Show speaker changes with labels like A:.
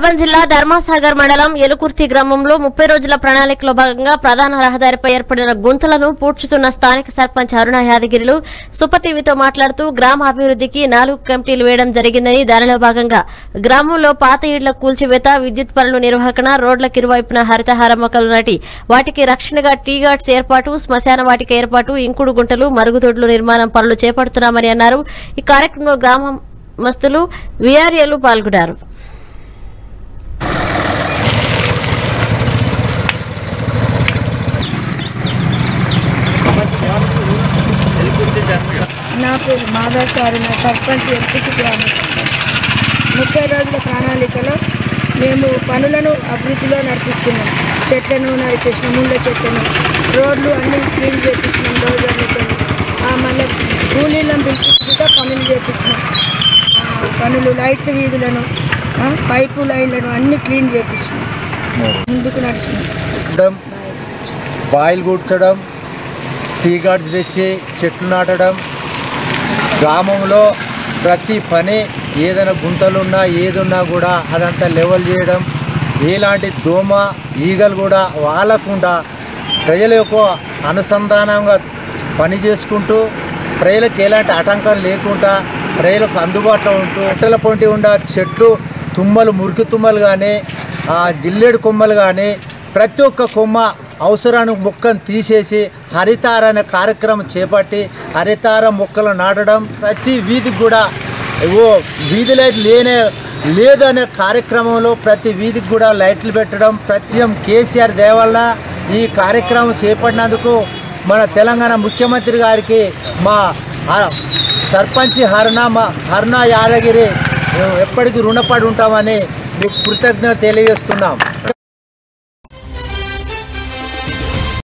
A: కడప జిల్లా ధర్మాసాగర్ మండలం ఎలుకుర్తి గ్రామంలో ముప్పై రోజుల ప్రణాళికలో భాగంగా ప్రధాన రహదారిపై ఏర్పడిన గుంతలను పూడ్చుతున్న స్థానిక సర్పంచ్ అరుణ యాదగిరిలు సూపర్ టీవీతో మాట్లాడుతూ గ్రామ అభివృద్ధికి నాలుగు కమిటీలు వేయడం జరిగిందని దానిలో భాగంగా గ్రామంలో పాత ఇళ్ల కూల్చివేత విద్యుత్ పనుల నిర్వహణ రోడ్లకు ఇరువైపున హరితహార మొక్కలు నాటి వాటికి రక్షణగా టీ గార్డ్స్ ఏర్పాటు శ్మశాన వాటిక ఏర్పాటు ఇంకుడు గుంటలు మరుగుదొడ్లు నిర్మాణం పనులు చేపడుతున్నామని అన్నారు ఈ కార్యక్రమంలో గ్రామస్తులు వీఆర్ఏలు పాల్గొన్నారు
B: నా పేరు మాదాసారు నా సర్పంచ్ ఎంపిక గ్రామం ముప్పై రోజుల ప్రణాళికలో మేము పనులను అభివృద్ధిలో నడిపిస్తున్నాం చెట్లను నరికేసినాం ముండ్ల చెట్లను రోడ్లు అన్ని క్లీన్ చేయించినాం రోజులతో మళ్ళీ కూలీలను పిలిపించుకుంటే పనులు చేయించినాం ఆ, పనులు లైట్ వీధులను ఆ, పైపు లైన్లను అన్ని క్లీన్ చేయించినాం ముందుకు నడిచినాం
C: ఉండడం బాయిల్ కూర్చడం టీ గార్డ్స్ తెచ్చి చెట్లు నాటడం గ్రామంలో ప్రతి పని ఏదైనా గుంతలున్నా ఏదున్నా కూడా అదంతా లెవెల్ చేయడం ఎలాంటి దోమ ఈగలు కూడా వాలకుండా ప్రజల యొక్క అనుసంధానంగా పని చేసుకుంటూ ప్రజలకు ఎలాంటి ఆటంకం లేకుండా ప్రజలకు అందుబాటులో ఉంటూ అట్టల పొంటి ఉన్న చెట్లు తుమ్మలు మురికి తుమ్మలు కానీ జిల్లేడు కొమ్మలు కానీ ప్రతి ఒక్క కొమ్మ అవసరానికి మొక్కను తీసేసి హరితార అనే కార్యక్రమం చేపట్టి హరితార మొక్కలు నాటడం ప్రతి వీధికి కూడా ఓ వీధి లైట్ లేనే లేదు అనే కార్యక్రమంలో ప్రతి వీధికి కూడా లైట్లు పెట్టడం ప్రతి సీఎం కేసీఆర్ దేవల్ల ఈ కార్యక్రమం చేపట్టినందుకు మన తెలంగాణ ముఖ్యమంత్రి గారికి మా ఆ, సర్పంచ్ హర్ణ మా హర్ణ యాదగిరి మేము ఎప్పటికీ రుణపడి ఉంటామని మీకు కృతజ్ఞత తెలియజేస్తున్నాం